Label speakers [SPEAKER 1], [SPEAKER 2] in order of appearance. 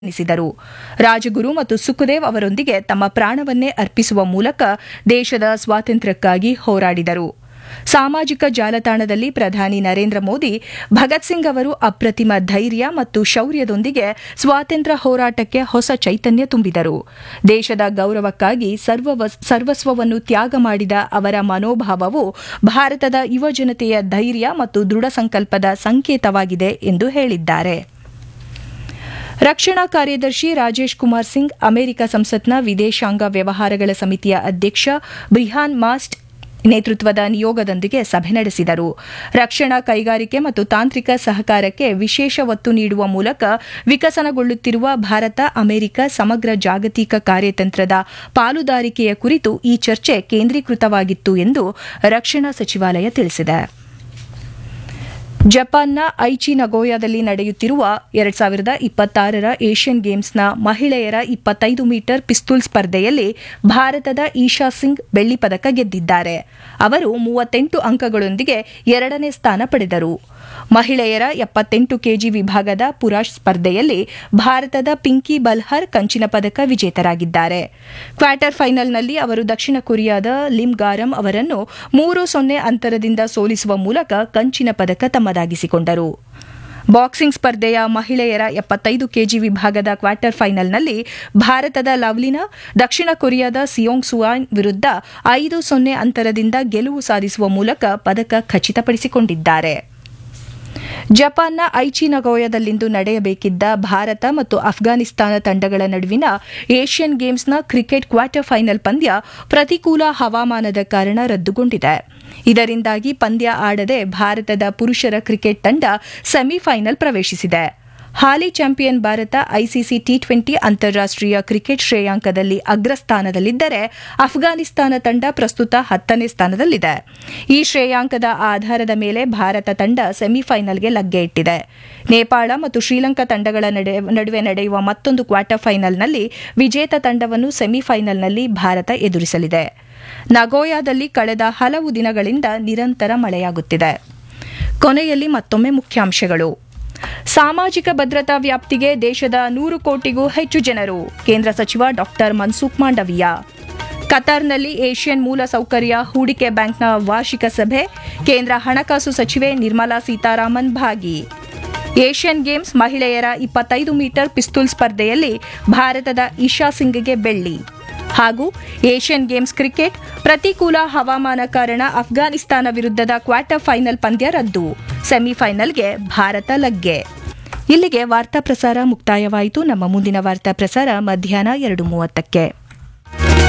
[SPEAKER 1] ಎನಿಸಿದರು ರಾಜಗುರು ಮತ್ತು ಸುಖದೇವ್ ಅವರೊಂದಿಗೆ ತಮ್ಮ ಪ್ರಾಣವನ್ನೇ ಅರ್ಪಿಸುವ ಮೂಲಕ ದೇಶದ ಸ್ವಾತಂತ್ರ್ಯಕ್ಕಾಗಿ ಹೋರಾಡಿದರು ಸಾಮಾಜಿಕ ಜಾಲತಾಣದಲ್ಲಿ ಪ್ರಧಾನಿ ನರೇಂದ್ರ ಮೋದಿ ಭಗತ್ ಸಿಂಗ್ ಅವರು ಅಪ್ರತಿಮ ಧೈರ್ಯ ಮತ್ತು ಶೌರ್ಯದೊಂದಿಗೆ ಸ್ವಾತಂತ್ರ್ಯ ಹೋರಾಟಕ್ಕೆ ಹೊಸ ಚೈತನ್ಯ ತುಂಬಿದರು ದೇಶದ ಗೌರವಕ್ಕಾಗಿ ಸರ್ವ ಸರ್ವಸ್ವವನ್ನು ತ್ಯಾಗ ಮಾಡಿದ ಅವರ ಮನೋಭಾವವು ಭಾರತದ ಯುವಜನತೆಯ ಧೈರ್ಯ ಮತ್ತು ದೃಢ ಸಂಕಲ್ಪದ ಸಂಕೇತವಾಗಿದೆ ಎಂದು ಹೇಳಿದ್ದಾರೆ ರಕ್ಷಣಾ ಕಾರ್ಯದರ್ಶಿ ರಾಜೇಶ್ ಕುಮಾರ್ ಸಿಂಗ್ ಅಮೆರಿಕ ಸಂಸತ್ನ ವಿದೇಶಾಂಗ ವ್ಯವಹಾರಗಳ ಸಮಿತಿಯ ಅಧ್ಯಕ್ಷ ಬ್ರಿಹಾನ್ ಮಾಸ್ಟ್ ನೇತೃತ್ವದ ನಿಯೋಗದೊಂದಿಗೆ ಸಭೆ ನಡೆಸಿದರು ರಕ್ಷಣಾ ಕೈಗಾರಿಕೆ ಮತ್ತು ತಾಂತ್ರಿಕ ಸಹಕಾರಕ್ಕೆ ವಿಶೇಷ ಒತ್ತು ನೀಡುವ ಮೂಲಕ ವಿಕಸನಗೊಳ್ಳುತ್ತಿರುವ ಭಾರತ ಅಮೆರಿಕ ಸಮಗ್ರ ಜಾಗತಿಕ ಕಾರ್ಯತಂತ್ರದ ಪಾಲುದಾರಿಕೆಯ ಕುರಿತು ಈ ಚರ್ಚೆ ಕೇಂದ್ರೀಕೃತವಾಗಿತ್ತು ಎಂದು ರಕ್ಷಣಾ ಸಚಿವಾಲಯ ತಿಳಿಸಿದೆ ಜಪಾನ್ನ ಐಚಿ ನಗೋಯಾದಲ್ಲಿ ನಡೆಯುತ್ತಿರುವ ಎರಡ್ ಸಾವಿರದ ಇಪ್ಪತ್ತಾರರ ಏಷ್ಯನ್ ಗೇಮ್ಸ್ನ ಮಹಿಳೆಯರ ಇಪ್ಪತ್ತೈದು ಮೀಟರ್ ಪಿಸ್ತೂಲ್ ಸ್ಪರ್ಧೆಯಲ್ಲಿ ಭಾರತದ ಈಶಾ ಸಿಂಗ್ ಬೆಳ್ಳಿ ಪದಕ ಗೆದ್ದಿದ್ದಾರೆ ಅವರು ಮೂವತ್ತೆಂಟು ಅಂಕಗಳೊಂದಿಗೆ ಎರಡನೇ ಸ್ಥಾನ ಪಡೆದರು ಮಹಿಳೆಯರ ಎಪ್ಪತ್ತೆಂಟು ಕೆಜಿ ವಿಭಾಗದ ಪುರಾಶ್ ಸ್ಪರ್ಧೆಯಲ್ಲಿ ಭಾರತದ ಪಿಂಕಿ ಬಲ್ಹರ್ ಕಂಚಿನ ಪದಕ ವಿಜೇತರಾಗಿದ್ದಾರೆ ಕ್ವಾರ್ಟರ್ ಫೈನಲ್ನಲ್ಲಿ ಅವರು ದಕ್ಷಿಣ ಕೊರಿಯಾದ ಲಿಮ್ ಗಾರಂ ಅವರನ್ನು ಮೂರು ಸೊನ್ನೆ ಅಂತರದಿಂದ ಸೋಲಿಸುವ ಮೂಲಕ ಕಂಚಿನ ಪದಕ ತಮ್ಮದಾಗಿಸಿಕೊಂಡರು ಬಾಕ್ಸಿಂಗ್ ಸ್ಪರ್ಧೆಯ ಮಹಿಳೆಯರ ಎಪ್ಪತ್ತೈದು ಕೆಜಿ ವಿಭಾಗದ ಕ್ವಾರ್ಟರ್ ಫೈನಲ್ನಲ್ಲಿ ಭಾರತದ ಲವ್ಲಿನಾ ದಕ್ಷಿಣ ಕೊರಿಯಾದ ಸಿಯೋಂಗ್ ಸುವಾನ್ ವಿರುದ್ಧ ಐದು ಸೊನ್ನೆ ಅಂತರದಿಂದ ಗೆಲುವು ಸಾಧಿಸುವ ಮೂಲಕ ಪದಕ ಖಚಿತಪಡಿಸಿಕೊಂಡಿದ್ದಾರೆ ಜಪಾನ್ನ ಐಚಿ ನಗೋಯದಲ್ಲಿಂದು ನಡೆಯಬೇಕಿದ್ದ ಭಾರತ ಮತ್ತು ಅಫ್ಘಾನಿಸ್ತಾನ ತಂಡಗಳ ನಡುವಿನ ಏಷ್ಯನ್ ಗೇಮ್ಸ್ನ ಕ್ರಿಕೆಟ್ ಕ್ವಾರ್ಟರ್ ಫೈನಲ್ ಪಂದ್ಯ ಪ್ರತಿಕೂಲ ಹವಾಮಾನದ ಕಾರಣ ರದ್ದುಗೊಂಡಿದೆ ಇದರಿಂದಾಗಿ ಪಂದ್ಯ ಆಡದೆ ಭಾರತದ ಪುರುಷರ ಕ್ರಿಕೆಟ್ ತಂಡ ಸೆಮಿಫೈನಲ್ ಪ್ರವೇಶಿಸಿದೆ ಹಾಲಿ champion Bharat ICC T twenty ಅಂತಾರಾಷ್ಟೀಯ ಕ್ರಿಕೆಟ್ ಶ್ರೇಯಾಂಕದಲ್ಲಿ ಅಗ್ರಸ್ಥಾನದಲ್ಲಿದ್ದರೆ ಅಫ್ಘಾನಿಸ್ತಾನ ತಂಡ ಪ್ರಸ್ತುತ ಹತ್ತನೇ ಸ್ಥಾನದಲ್ಲಿದೆ ಈ ಶ್ರೇಯಾಂಕದ ಆಧಾರದ ಮೇಲೆ ಭಾರತ ತಂಡ ಸೆಮಿಫೈನಲ್ಗೆ ಲಗ್ಗೆ ಇಟ್ಟಿದೆ ನೇಪಾಳ ಮತ್ತು ಶ್ರೀಲಂಕಾ ತಂಡಗಳ ನಡುವೆ ನಡೆಯುವ ಮತ್ತೊಂದು ಕ್ವಾರ್ಟರ್ ಫೈನಲ್ನಲ್ಲಿ ವಿಜೇತ ತಂಡವನ್ನು ಸೆಮಿಫೈನಲ್ನಲ್ಲಿ ಭಾರತ ಎದುರಿಸಲಿದೆ ನಗೋಯಾದಲ್ಲಿ ಕಳೆದ ಹಲವು ದಿನಗಳಿಂದ ನಿರಂತರ ಮಳೆಯಾಗುತ್ತಿದೆ ಕೊನೆಯಲ್ಲಿ ಮತ್ತೊಮ್ಮೆ ಮುಖ್ಯಾಂಶಗಳು ಸಾಮಾಜಿಕ ಭದ್ರತಾ ವ್ಯಾಪ್ತಿಗೆ ದೇಶದ ನೂರು ಕೋಟಿಗೂ ಹೆಚ್ಚು ಜನರು ಕೇಂದ್ರ ಸಚಿವ ಡಾಕ್ಟರ್ ಮನ್ಸುಖ್ ಮಾಂಡವಿಯಾ ಕತಾರ್ನಲ್ಲಿ ಏಷ್ಯನ್ ಮೂಲ ಸೌಕರ್ಯ ಹೂಡಿಕೆ ಬ್ಯಾಂಕ್ನ ವಾರ್ಷಿಕ ಸಭೆ ಕೇಂದ್ರ ಹಣಕಾಸು ಸಚಿವೆ ನಿರ್ಮಲಾ ಸೀತಾರಾಮನ್ ಭಾಗಿ ಏಷ್ಯನ್ ಗೇಮ್ಸ್ ಮಹಿಳೆಯರ ಇಪ್ಪತ್ತೈದು ಮೀಟರ್ ಪಿಸ್ತೂಲ್ ಸ್ಪರ್ಧೆಯಲ್ಲಿ ಭಾರತದ ಇಶಾ ಸಿಂಗ್ಗೆ ಬೆಳ್ಳಿ ಹಾಗೂ ಏಷ್ಯನ್ ಗೇಮ್ಸ್ ಕ್ರಿಕೆಟ್ ಪ್ರತಿಕೂಲ ಹವಾಮಾನ ಕಾರಣ ಅಫ್ಘಾನಿಸ್ತಾನ ವಿರುದ್ಧದ ಕ್ವಾರ್ಟರ್ ಫೈನಲ್ ಪಂದ್ಯ ರದ್ದು ಸೆಮಿಫೈನಲ್ಗೆ ಭಾರತ ಲಗ್ಗೆ ಇಲ್ಲಿಗೆ ವಾರ್ತಾ ಪ್ರಸಾರ ಮುಕ್ತಾಯವಾಯಿತು ನಮ್ಮ ಮುಂದಿನ ವಾರ್ತಾ ಪ್ರಸಾರ ಮಧ್ಯಾಹ್ನ ಎರಡು ಮೂವತ್ತಕ್ಕೆ